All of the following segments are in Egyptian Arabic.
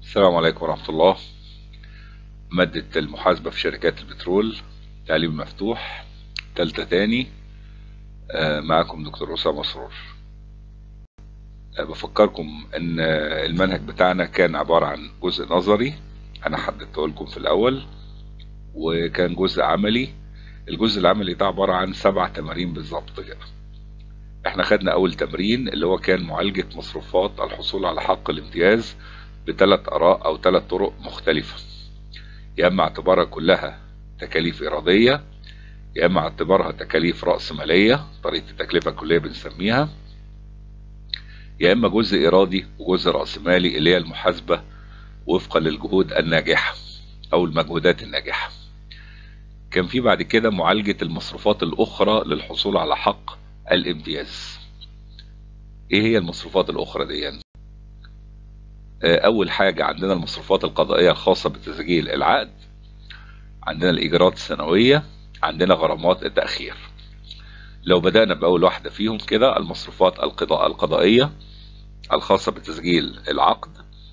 السلام عليكم ورحمة الله مادة المحاسبة في شركات البترول تعليم مفتوح تالتة تاني آه، معكم دكتور أسامة مسرور آه، بفكركم ان آه، المنهج بتاعنا كان عبارة عن جزء نظري انا حددته لكم في الاول وكان جزء عملي الجزء العملي ده عبارة عن سبع تمارين بالظبط كده احنا خدنا اول تمرين اللي هو كان معالجة مصروفات الحصول على حق الامتياز بثلاث اراء او ثلاث طرق مختلفة يا اما اعتبارها كلها تكاليف ارادية يا اما اعتبارها تكاليف رأس مالية طريقة التكلفة الكلية بنسميها يا اما جزء ارادي وجزء رأس مالي اللي هي المحاسبة وفقا للجهود الناجحة او المجهودات الناجحة كان في بعد كده معالجة المصروفات الاخرى للحصول على حق الامتياز ايه هي المصروفات الاخرى دي يعني؟ اول حاجة عندنا المصروفات القضائية الخاصة بتسجيل العقد عندنا الاجراءات السنوية عندنا غرامات التأخير لو بدأنا بأول واحدة فيهم كده المصروفات القضاء القضائية الخاصة بتسجيل العقد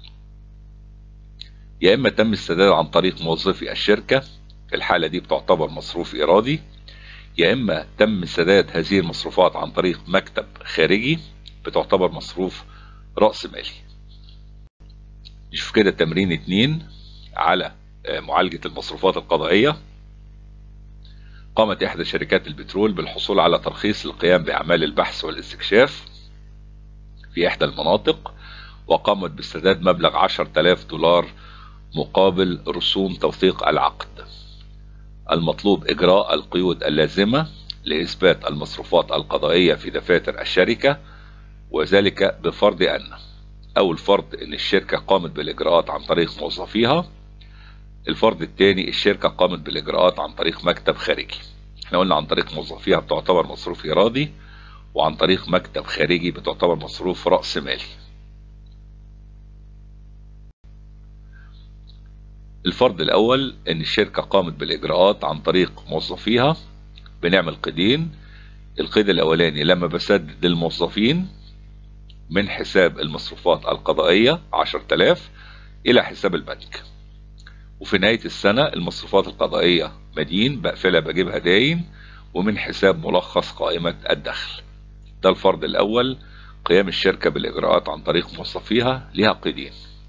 يا إما تم السداد عن طريق موظفي الشركة في الحالة دي بتعتبر مصروف إرادي يا إما تم سداد هذه المصروفات عن طريق مكتب خارجي بتعتبر مصروف رأس مالي نشوف كده تمرين اتنين على معالجة المصروفات القضائية قامت إحدى شركات البترول بالحصول على ترخيص للقيام بأعمال البحث والاستكشاف في إحدى المناطق وقامت باسترداد مبلغ 10000 دولار مقابل رسوم توثيق العقد المطلوب إجراء القيود اللازمة لإثبات المصروفات القضائية في دفاتر الشركة وذلك بفرض أن أول فرض أن الشركة قامت بالإجراءات عن طريق موظفيها الفرض الثاني الشركة قامت بالإجراءات عن طريق مكتب خارجي احنا قلنا عن طريق موظفيها بتعتبر مصروف إرادي وعن طريق مكتب خارجي بتعتبر مصروف رأس مالي الفرض الأول أن الشركة قامت بالإجراءات عن طريق موظفيها بنعمل قيدين القيد الأولاني لما بسدد للموظفين من حساب المصروفات القضائية 10000 إلى حساب البنك وفي نهاية السنة المصروفات القضائية مدين بقفلها بجيبها داين ومن حساب ملخص قائمة الدخل ده الفرض الأول قيام الشركة بالإجراءات عن طريق موظفيها لها قيدين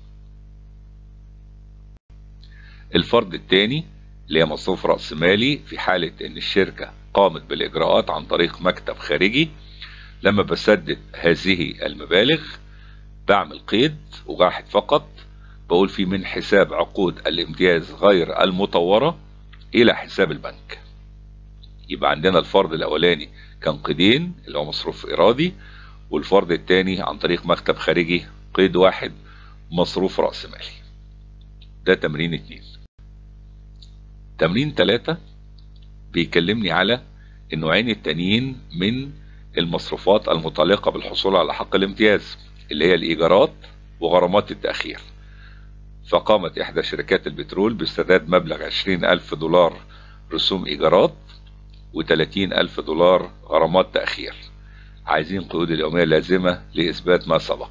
الفرض الثاني اللي هي مصروف رأس مالي في حالة ان الشركة قامت بالإجراءات عن طريق مكتب خارجي لما بسدد هذه المبالغ بعمل قيد وواحد فقط بقول فيه من حساب عقود الامتياز غير المطورة الى حساب البنك يبقى عندنا الفرض الاولاني كان قيدين اللي هو مصروف ارادي والفرض الثاني عن طريق مكتب خارجي قيد واحد مصروف رأس مالي ده تمرين اتنين تمرين تلاتة بيكلمني على النوعين التانيين من المصروفات المتعلقة بالحصول على حق الامتياز اللي هي الإيجارات وغرامات التأخير فقامت إحدى شركات البترول باسترداد مبلغ 20 ألف دولار رسوم إيجارات و30 ألف دولار غرامات تأخير عايزين قيود اليومية اللازمة لإثبات ما سبق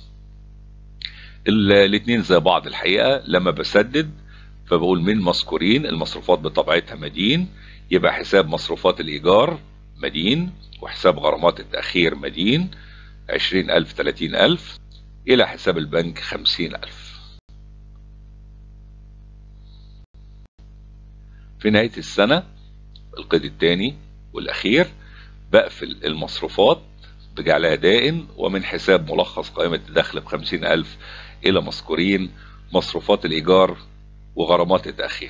الاثنين زي بعض الحقيقة لما بسدد فبقول من مذكورين المصروفات بطبيعتها مدين يبقى حساب مصروفات الإيجار مدين وحساب غرامات التأخير مدين عشرين ألف تلاتين ألف إلى حساب البنك خمسين ألف في نهاية السنة القيد الثاني والأخير بقفل المصروفات بجعلها دائن ومن حساب ملخص قائمة الدخل بخمسين ألف إلى مذكورين مصروفات الإيجار وغرامات التأخير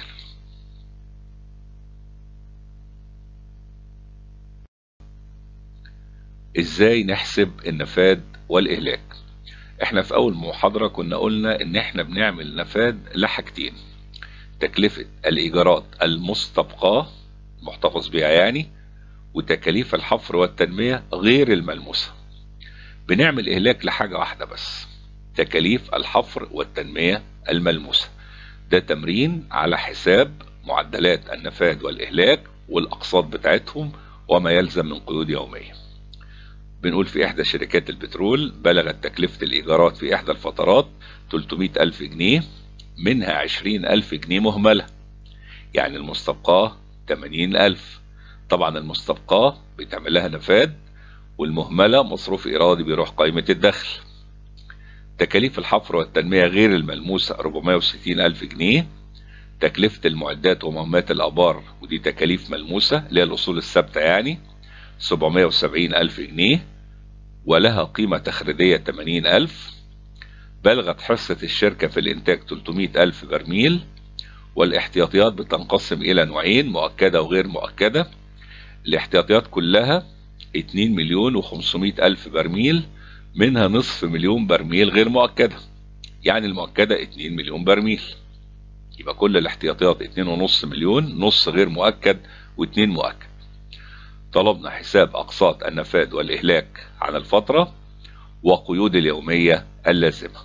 ازاي نحسب النفاد والاهلاك احنا في اول محاضرة كنا قلنا ان احنا بنعمل نفاد لحاجتين تكلفة الايجارات المستبقاة محتفظ بها يعني وتكاليف الحفر والتنمية غير الملموسة بنعمل اهلاك لحاجة واحدة بس تكاليف الحفر والتنمية الملموسة ده تمرين على حساب معدلات النفاد والاهلاك والاقساط بتاعتهم وما يلزم من قيود يوميه بنقول في إحدى شركات البترول بلغت تكلفة الإيجارات في إحدى الفترات 300 ألف جنيه منها 20 ألف جنيه مهملة يعني المستبقاة 80 ألف طبعا المستبقاة بيتعمل لها نفاد والمهملة مصروف إيرادي بيروح قائمة الدخل تكاليف الحفر والتنمية غير الملموسة 460 ألف جنيه تكلفة المعدات ومهمات الآبار ودي تكاليف ملموسة اللي هي الأصول الثابتة يعني 770 ألف جنيه ولها قيمة تخريجية 80 ألف بلغت حصة الشركة في الإنتاج 300 ألف برميل والاحتياطيات بتنقسم إلى نوعين مؤكدة وغير مؤكدة الاحتياطيات كلها 2 مليون و500 ألف برميل منها نصف مليون برميل غير مؤكدة يعني المؤكدة 2 مليون برميل يبقى كل الاحتياطيات 2.5 مليون نص غير مؤكد و2 مؤكد طلبنا حساب أقساط النفاد والإهلاك عن الفترة وقيود اليومية اللازمة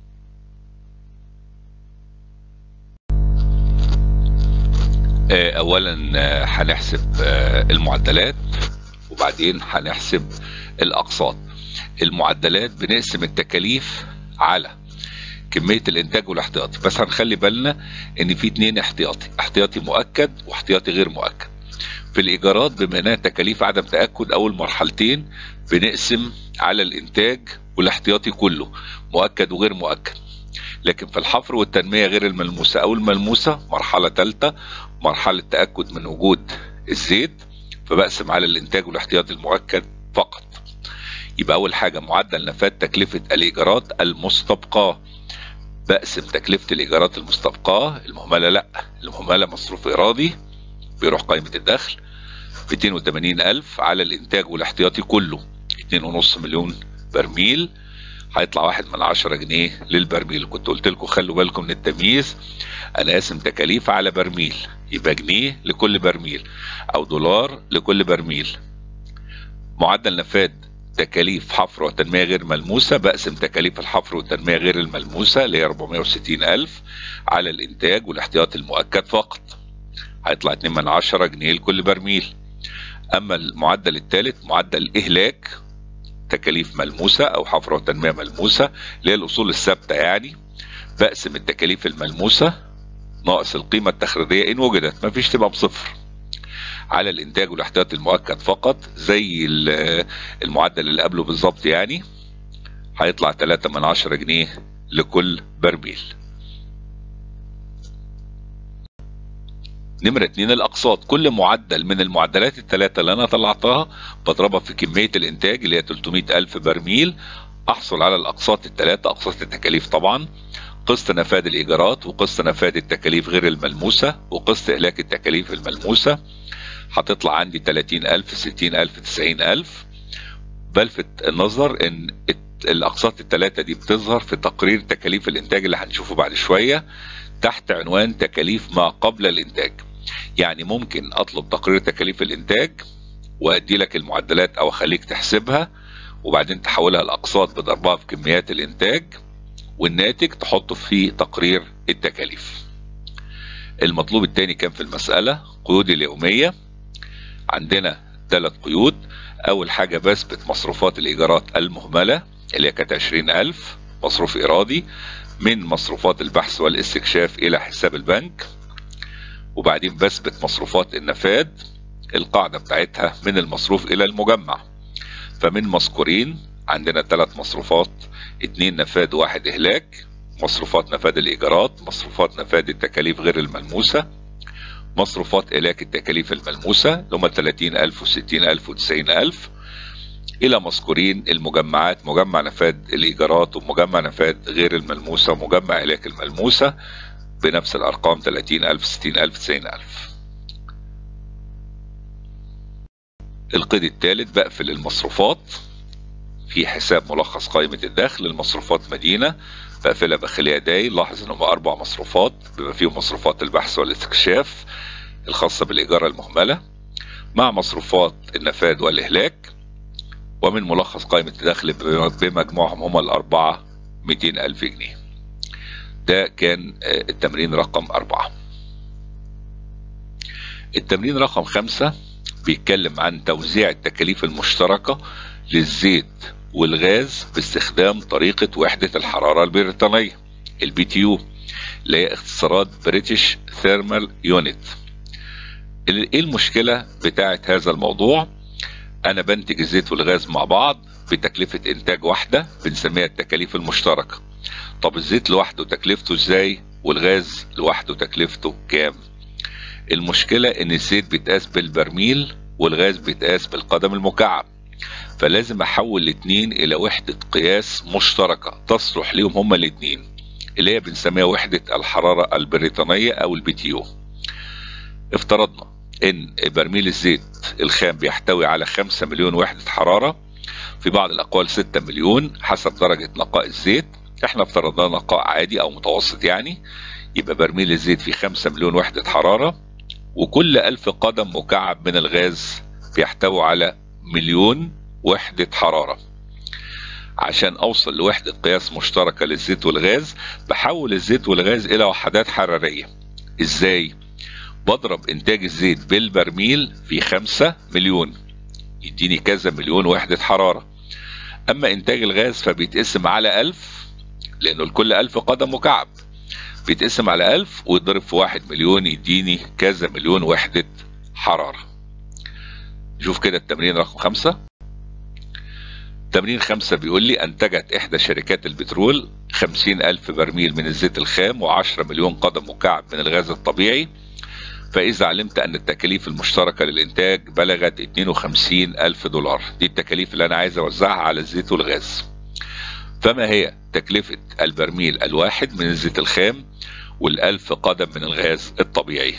أولا هنحسب المعدلات وبعدين هنحسب الأقساط المعدلات بنقسم التكاليف على كمية الانتاج والاحتياطي بس هنخلي بالنا ان في اتنين احتياطي احتياطي مؤكد واحتياطي غير مؤكد في الايجارات بما انها تكاليف عدم تاكد اول مرحلتين بنقسم على الانتاج والاحتياطي كله مؤكد وغير مؤكد لكن في الحفر والتنميه غير الملموسه او الملموسه مرحله ثالثه مرحله تاكد من وجود الزيت فبقسم على الانتاج والاحتياطي المؤكد فقط يبقى اول حاجه معدل نفاذ تكلفه الايجارات المستبقاه بقسم تكلفة الإيجارات المستبقاة المهملة لأ المهملة مصروف إيرادي بيروح قائمة الدخل 280 ألف على الإنتاج والاحتياطي كله 2.5 مليون برميل هيطلع واحد من عشرة جنيه للبرميل كنت قلت لكم خلوا بالكم من التمييز أنا قاسم تكاليف على برميل يبقى جنيه لكل برميل أو دولار لكل برميل معدل نفاذ تكاليف حفر وتنمية غير ملموسة بقسم تكاليف الحفر والتنمية غير الملموسة اللي هي 460 ألف على الإنتاج والاحتياط المؤكد فقط هيطلع 2 من 10 جنيه لكل برميل أما المعدل الثالث معدل إهلاك تكاليف ملموسة أو حفر وتنمية ملموسة اللي هي الأصول الثابتة يعني بقسم التكاليف الملموسة ناقص القيمة التخريجية إن وجدت مفيش تبقى بصفر على الانتاج والاحتياط المؤكد فقط زي المعدل اللي قبله بالظبط يعني هيطلع 3 من 10 جنيه لكل برميل نمرة اتنين الأقساط كل معدل من المعدلات الثلاثة اللي أنا طلعتها بضربها في كمية الإنتاج اللي هي 300 ألف برميل أحصل على الأقساط الثلاثة أقساط التكاليف طبعا قسط نفاذ الإيجارات وقسط نفاذ التكاليف غير الملموسة وقسط إهلاك التكاليف الملموسة هتطلع عندي 30000 60000 90000 بلفت النظر ان الاقساط الثلاثه دي بتظهر في تقرير تكاليف الانتاج اللي هنشوفه بعد شويه تحت عنوان تكاليف ما قبل الانتاج يعني ممكن اطلب تقرير تكاليف الانتاج وادي لك المعدلات او اخليك تحسبها وبعدين تحولها لاقساط بضربها في كميات الانتاج والناتج تحطه في تقرير التكاليف المطلوب الثاني كان في المسألة قيود اليومية عندنا ثلاث قيود اول حاجة بثبت مصروفات الايجارات المهملة اللي هي كانت 20000 مصروف ارادي من مصروفات البحث والاستكشاف الى حساب البنك وبعدين بثبت مصروفات النفاذ القاعدة بتاعتها من المصروف الى المجمع فمن مذكورين عندنا ثلاث مصروفات اتنين نفاذ واحد اهلاك مصروفات نفاذ الايجارات مصروفات نفاذ التكاليف غير الملموسه مصروفات إلاك التكاليف الملموسة اللي هم 30000 و60000 و90000 إلى مذكورين المجمعات مجمع نفاذ الإيجارات ومجمع نفاذ غير الملموسة ومجمع إلاك الملموسة بنفس الأرقام 30000 60000 90000 القيد الثالث بقفل المصروفات في حساب ملخص قائمة الدخل المصروفات مدينة بقفلها بخليها داي لاحظ ان هم اربع مصروفات بما فيهم مصروفات البحث والاستكشاف الخاصة بالإيجار المهملة مع مصروفات النفاذ والإهلاك ومن ملخص قائمة الدخل بمجموعهم هم الأربعة 200 ألف جنيه ده كان التمرين رقم أربعة التمرين رقم خمسة بيتكلم عن توزيع التكاليف المشتركة للزيت والغاز باستخدام طريقة وحدة الحرارة البريطانية البي تي يو اللي هي اختصارات بريتش ثيرمال يونت ايه المشكلة بتاعت هذا الموضوع انا بنتج الزيت والغاز مع بعض بتكلفة انتاج واحدة بنسميها التكاليف المشتركة طب الزيت لوحده تكلفته ازاي والغاز لوحده تكلفته كام المشكلة ان الزيت بيتقاس بالبرميل والغاز بيتقاس بالقدم المكعب فلازم احول الاتنين الى وحدة قياس مشتركة تصلح ليهم هما الاتنين اللي هي بنسميها وحدة الحرارة البريطانية او البي تي يو افترضنا ان برميل الزيت الخام بيحتوي على 5 مليون وحدة حرارة في بعض الاقوال 6 مليون حسب درجة نقاء الزيت احنا افترضنا نقاء عادي او متوسط يعني يبقى برميل الزيت فيه 5 مليون وحدة حرارة وكل ألف قدم مكعب من الغاز بيحتوي على مليون وحدة حرارة عشان اوصل لوحدة قياس مشتركة للزيت والغاز بحول الزيت والغاز الى وحدات حرارية ازاي بضرب انتاج الزيت بالبرميل في خمسة مليون يديني كذا مليون وحدة حرارة اما انتاج الغاز فبيتقسم على الف لانه لكل الف قدم مكعب بيتقسم على الف ويضرب في واحد مليون يديني كذا مليون وحدة حرارة شوف كده التمرين رقم خمسة تمرين خمسة بيقول لي انتجت احدى شركات البترول خمسين الف برميل من الزيت الخام وعشرة مليون قدم مكعب من الغاز الطبيعي فإذا علمت أن التكاليف المشتركة للإنتاج بلغت 52 ألف دولار دي التكاليف اللي أنا عايز أوزعها على الزيت والغاز فما هي تكلفة البرميل الواحد من الزيت الخام والألف قدم من الغاز الطبيعي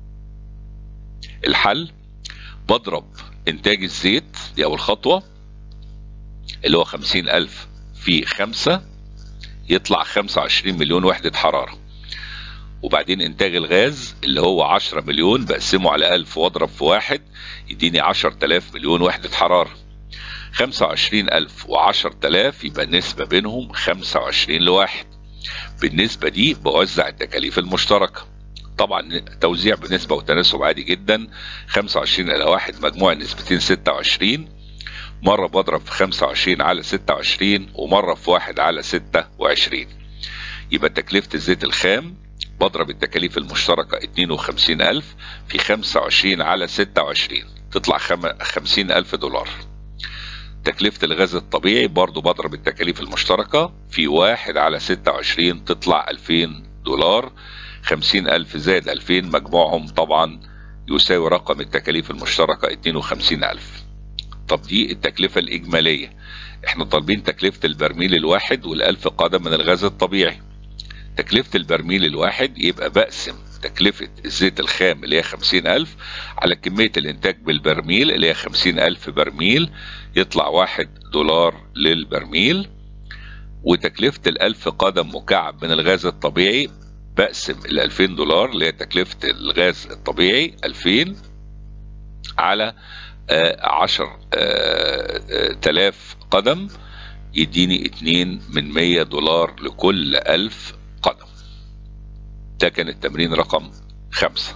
الحل بضرب إنتاج الزيت دي أول خطوة اللي هو 50 ألف في خمسة يطلع 25 مليون وحدة حرارة وبعدين انتاج الغاز اللي هو 10 مليون بقسمه على 1000 واضرب في واحد يديني 10000 مليون وحدة حرارة 25000 و10000 يبقى النسبة بينهم 25 لواحد بالنسبة دي بوزع التكاليف المشتركة طبعا توزيع بنسبة وتناسب عادي جدا 25 الى واحد مجموع النسبتين 26 مرة بضرب في 25 على 26 ومرة في واحد على 26 يبقى تكلفة الزيت الخام بضرب التكاليف المشتركة 52000 في 25 على 26 تطلع 50000 دولار تكلفة الغاز الطبيعي برضو بضرب التكاليف المشتركة في واحد على 26 تطلع 2000 دولار 50000 زائد 2000 مجموعهم طبعا يساوي رقم التكاليف المشتركة 52000 طب دي التكلفة الإجمالية احنا طالبين تكلفة البرميل الواحد والألف قدم من الغاز الطبيعي تكلفة البرميل الواحد يبقى بقسم تكلفة الزيت الخام اللي هي خمسين ألف على كمية الإنتاج بالبرميل اللي هي خمسين ألف برميل يطلع واحد دولار للبرميل وتكلفة الألف قدم مكعب من الغاز الطبيعي بقسم الألفين دولار اللي هي تكلفة الغاز الطبيعي ألفين على عشر تلاف قدم يديني اتنين من مية دولار لكل ألف قدم ده كان التمرين رقم خمسة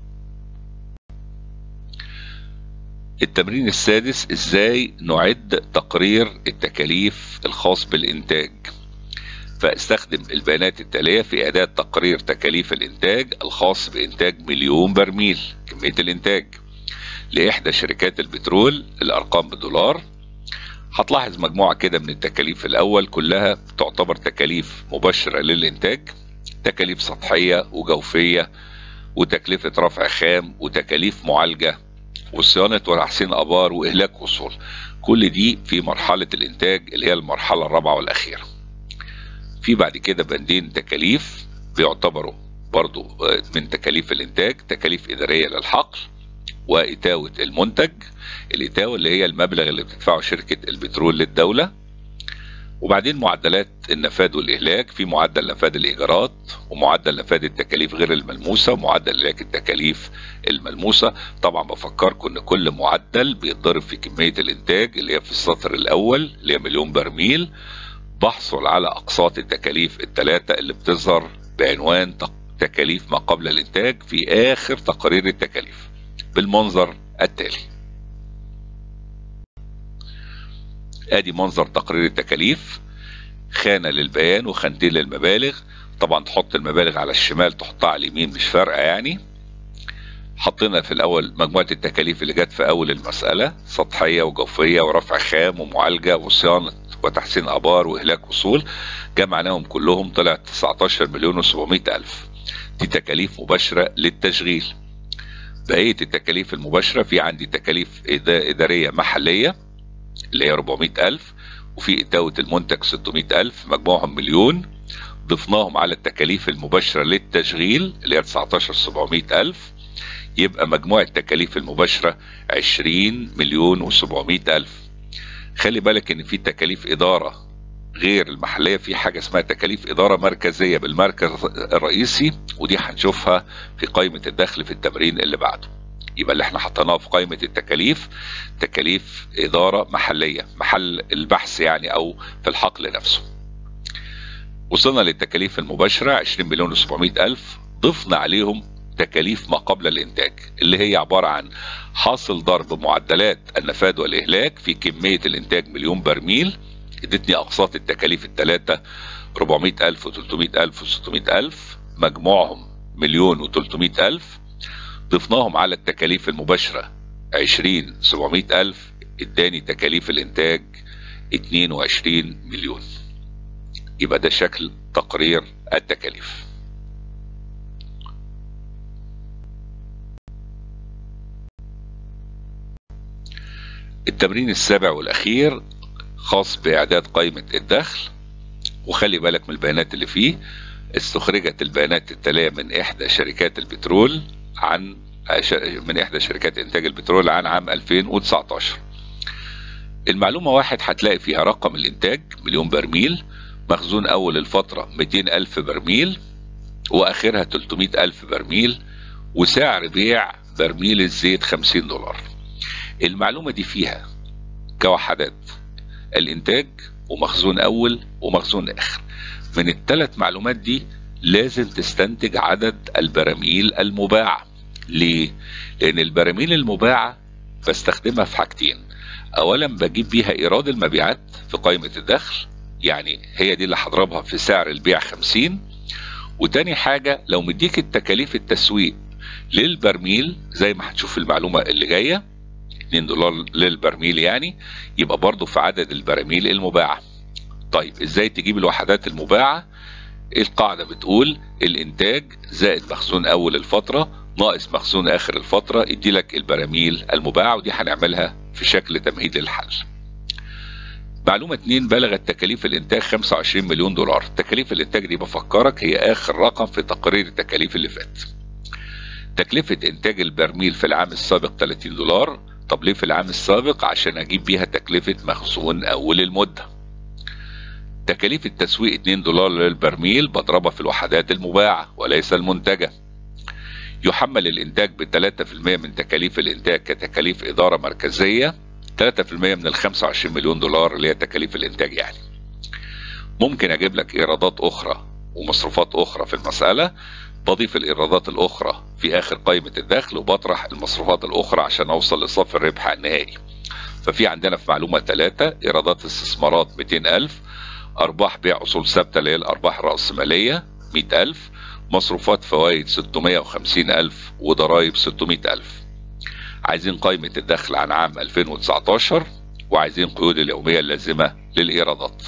التمرين السادس ازاي نعد تقرير التكاليف الخاص بالانتاج فاستخدم البيانات التالية في اعداد تقرير تكاليف الانتاج الخاص بانتاج مليون برميل كمية الانتاج لاحدى شركات البترول الارقام بالدولار هتلاحظ مجموعة كده من التكاليف الأول كلها تعتبر تكاليف مباشرة للإنتاج تكاليف سطحية وجوفية وتكلفة رفع خام وتكاليف معالجة وصيانة وتحسين آبار وإهلاك وصول كل دي في مرحلة الإنتاج اللي هي المرحلة الرابعة والأخيرة في بعد كده بندين تكاليف بيعتبروا برضو من تكاليف الإنتاج تكاليف إدارية للحقل وإتاوة المنتج الإتاوة اللي هي المبلغ اللي بتدفعه شركة البترول للدولة وبعدين معدلات النفاذ والإهلاك في معدل نفاذ الإيجارات ومعدل نفاذ التكاليف غير الملموسة ومعدل إهلاك التكاليف الملموسة طبعا بفكركم إن كل معدل بيتضرب في كمية الإنتاج اللي هي في السطر الأول اللي هي مليون برميل بحصل على أقساط التكاليف الثلاثة اللي بتظهر بعنوان تكاليف ما قبل الإنتاج في آخر تقرير التكاليف بالمنظر التالي ادي منظر تقرير التكاليف خانة للبيان وخانتين للمبالغ طبعا تحط المبالغ على الشمال تحطها على اليمين مش فارقة يعني حطينا في الاول مجموعة التكاليف اللي جت في اول المسألة سطحية وجوفية ورفع خام ومعالجة وصيانة وتحسين ابار واهلاك وصول جمعناهم كلهم طلع 19 مليون و700 الف دي تكاليف مباشرة للتشغيل بقية التكاليف المباشرة في عندي تكاليف إدارية محلية اللي هي 400 ألف وفي إداوة المنتج 600 ألف مجموعهم مليون ضفناهم على التكاليف المباشرة للتشغيل اللي هي 19 700 ألف يبقى مجموع التكاليف المباشرة 20 مليون و700 ألف خلي بالك ان في تكاليف إدارة غير المحلية في حاجة اسمها تكاليف إدارة مركزية بالمركز الرئيسي ودي هنشوفها في قائمة الدخل في التمرين اللي بعده يبقى اللي احنا حطيناه في قائمة التكاليف تكاليف إدارة محلية محل البحث يعني أو في الحقل نفسه وصلنا للتكاليف المباشرة 20 مليون و700 ألف ضفنا عليهم تكاليف ما قبل الإنتاج اللي هي عبارة عن حاصل ضرب معدلات النفاذ والإهلاك في كمية الإنتاج مليون برميل ادتني اقساط التكاليف الثلاثة 400 الف و300 الف و600 الف مجموعهم مليون و300 الف ضفناهم على التكاليف المباشرة 20 700 الف اداني تكاليف الانتاج 22 مليون يبقى ده شكل تقرير التكاليف التمرين السابع والاخير خاص باعداد قائمة الدخل وخلي بالك من البيانات اللي فيه استخرجت البيانات التالية من احدى شركات البترول عن من احدى شركات انتاج البترول عن عام 2019 المعلومة واحد هتلاقي فيها رقم الانتاج مليون برميل مخزون اول الفترة 200 الف برميل واخرها 300 الف برميل وسعر بيع برميل الزيت 50 دولار المعلومة دي فيها كوحدات الانتاج ومخزون اول ومخزون اخر من الثلاث معلومات دي لازم تستنتج عدد البراميل المباعة ليه؟ لان البراميل المباعة بستخدمها في حاجتين اولا بجيب بيها ايراد المبيعات في قائمة الدخل يعني هي دي اللي هضربها في سعر البيع 50 وتاني حاجة لو مديك التكاليف التسويق للبرميل زي ما هتشوف المعلومة اللي جاية 2 دولار للبرميل يعني يبقى برضو في عدد البراميل المباعة طيب ازاي تجيب الوحدات المباعة القاعدة بتقول الانتاج زائد مخزون اول الفترة ناقص مخزون اخر الفترة يدي لك البراميل المباعة ودي هنعملها في شكل تمهيد للحل معلومة اتنين بلغت تكاليف الانتاج 25 مليون دولار تكاليف الانتاج دي بفكرك هي اخر رقم في تقرير التكاليف اللي فات تكلفة انتاج البرميل في العام السابق 30 دولار طب ليه في العام السابق عشان اجيب بيها تكلفة مخزون اول المدة تكاليف التسويق 2 دولار للبرميل بضربها في الوحدات المباعة وليس المنتجة يحمل الانتاج ب 3% من تكاليف الانتاج كتكاليف ادارة مركزية 3% من ال 25 مليون دولار اللي هي تكاليف الانتاج يعني ممكن اجيب لك ايرادات اخرى ومصروفات اخرى في المسألة بضيف الايرادات الاخرى في اخر قائمة الدخل وبطرح المصروفات الاخرى عشان اوصل لصف الربح النهائي ففي عندنا في معلومة ثلاثة ايرادات استثمارات 200 الف ارباح بيع اصول ثابتة اللي هي الارباح الرأسمالية 100 الف مصروفات فوائد 650 الف وضرائب 600 الف عايزين قائمة الدخل عن عام 2019 وعايزين قيود اليومية اللازمة للإيرادات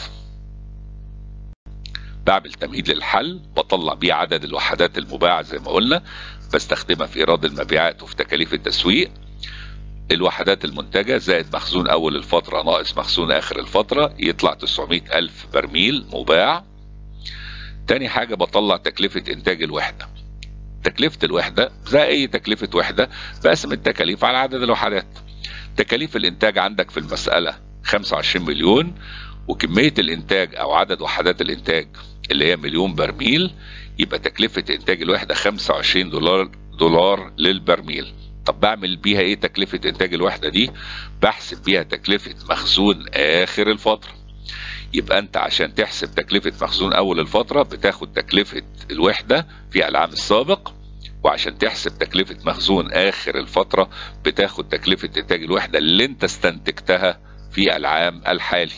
بعمل تمهيد للحل بطلع بيه عدد الوحدات المباعة زي ما قلنا بستخدمها في إيراد المبيعات وفي تكاليف التسويق الوحدات المنتجة زائد مخزون أول الفترة ناقص مخزون آخر الفترة يطلع 900 ألف برميل مباع تاني حاجة بطلع تكلفة إنتاج الوحدة تكلفة الوحدة زي أي تكلفة وحدة بقسم التكاليف على عدد الوحدات تكاليف الإنتاج عندك في المسألة 25 مليون وكمية الإنتاج أو عدد وحدات الإنتاج اللي هي مليون برميل يبقى تكلفة إنتاج الوحدة 25 دولار دولار للبرميل طب بعمل بيها ايه تكلفة انتاج الوحدة دي بحسب بيها تكلفة مخزون اخر الفترة يبقى انت عشان تحسب تكلفة مخزون اول الفترة بتاخد تكلفة الوحدة في العام السابق وعشان تحسب تكلفة مخزون اخر الفترة بتاخد تكلفة انتاج الوحدة اللي انت استنتجتها في العام الحالي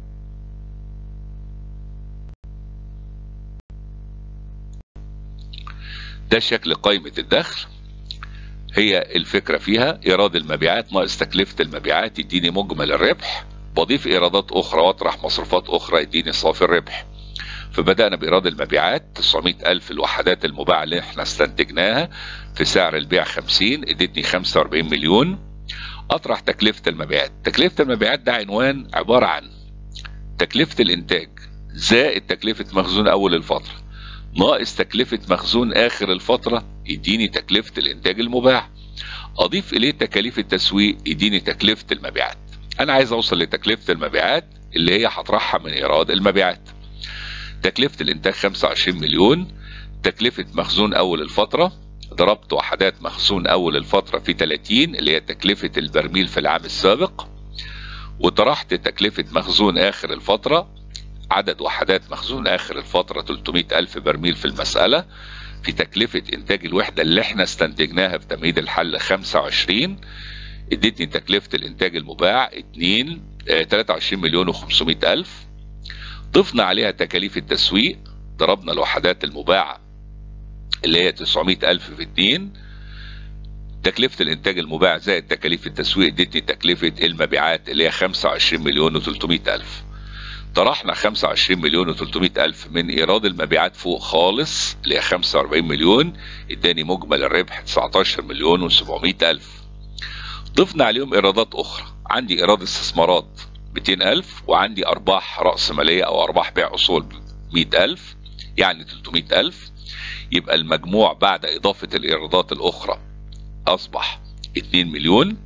ده شكل قائمة الدخل هي الفكرة فيها ايراد المبيعات ناقص تكلفة المبيعات يديني مجمل الربح بضيف ايرادات اخرى واطرح مصروفات اخرى يديني صافي الربح فبدأنا بإيراد المبيعات 900 ألف الوحدات المباعة اللي احنا استنتجناها في سعر البيع 50 ادتني 45 مليون أطرح تكلفة المبيعات تكلفة المبيعات ده عنوان عبارة عن تكلفة الإنتاج زائد تكلفة مخزون أول الفترة ناقص تكلفة مخزون آخر الفترة يديني تكلفة الإنتاج المباع أضيف إليه تكاليف التسويق يديني تكلفة المبيعات أنا عايز أوصل لتكلفة المبيعات اللي هي هطرحها من إيراد المبيعات تكلفة الإنتاج 25 مليون تكلفة مخزون أول الفترة ضربت وحدات مخزون أول الفترة في 30 اللي هي تكلفة البرميل في العام السابق وطرحت تكلفة مخزون آخر الفترة عدد وحدات مخزون آخر الفترة 300 ألف برميل في المسألة في تكلفة إنتاج الوحدة اللي احنا استنتجناها في تمهيد الحل 25 ادتني تكلفة الإنتاج المباع 2 آه 23 مليون و500 ألف ضفنا عليها تكاليف التسويق ضربنا الوحدات المباعة اللي هي 900 ألف في 2 تكلفة الإنتاج المباع زائد تكاليف التسويق ادتني تكلفة المبيعات اللي هي 25 مليون و300 ألف طرحنا 25 مليون و300 ألف من إيراد المبيعات فوق خالص اللي هي 45 مليون اداني مجمل الربح 19 مليون و700 ألف ضفنا عليهم إيرادات أخرى عندي إيراد استثمارات 200 ألف وعندي أرباح رأس مالية أو أرباح بيع أصول 100 ألف يعني 300 ألف يبقى المجموع بعد إضافة الإيرادات الأخرى أصبح 2 مليون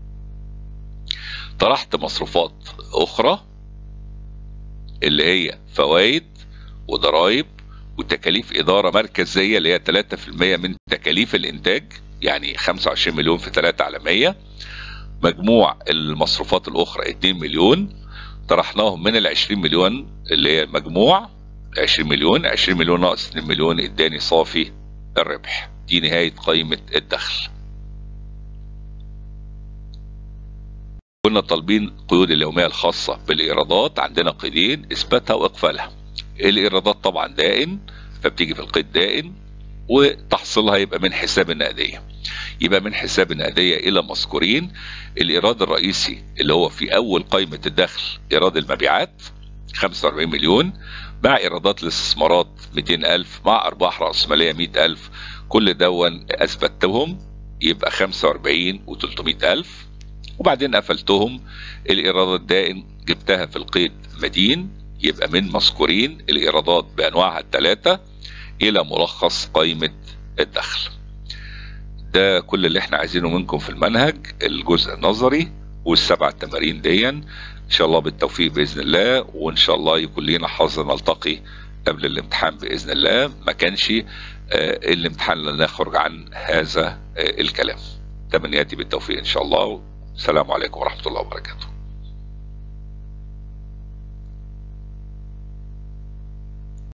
طرحت مصروفات أخرى اللي هي فوائد وضرائب وتكاليف إدارة مركزية اللي هي 3% من تكاليف الإنتاج يعني 25 مليون في 3 على 100 مجموع المصروفات الأخرى 2 مليون طرحناهم من ال 20 مليون اللي هي مجموع 20 مليون 20 مليون ناقص 2 مليون اداني صافي الربح دي نهاية قائمة الدخل كنا طالبين قيود اليومية الخاصة بالإيرادات عندنا قيدين إثباتها وإقفالها الإيرادات طبعا دائن فبتيجي في القيد دائن وتحصيلها يبقى من حساب النقدية يبقى من حساب النقدية إلى مذكورين الإيراد الرئيسي اللي هو في أول قائمة الدخل إيراد المبيعات 45 مليون مع إيرادات الاستثمارات 200 ألف مع أرباح رأس مالية 100 ألف كل دون أثبتهم يبقى 45 و300 ألف وبعدين قفلتهم الإيرادات دائم جبتها في القيد مدين يبقى من مذكورين الإيرادات بأنواعها الثلاثة إلى ملخص قائمة الدخل ده كل اللي احنا عايزينه منكم في المنهج الجزء النظري والسبع تمارين ديا ان شاء الله بالتوفيق باذن الله وان شاء الله يكون لينا حظ نلتقي قبل الامتحان باذن الله ما كانش آه الامتحان لن نخرج عن هذا آه الكلام تمنياتي بالتوفيق ان شاء الله السلام عليكم ورحمه الله وبركاته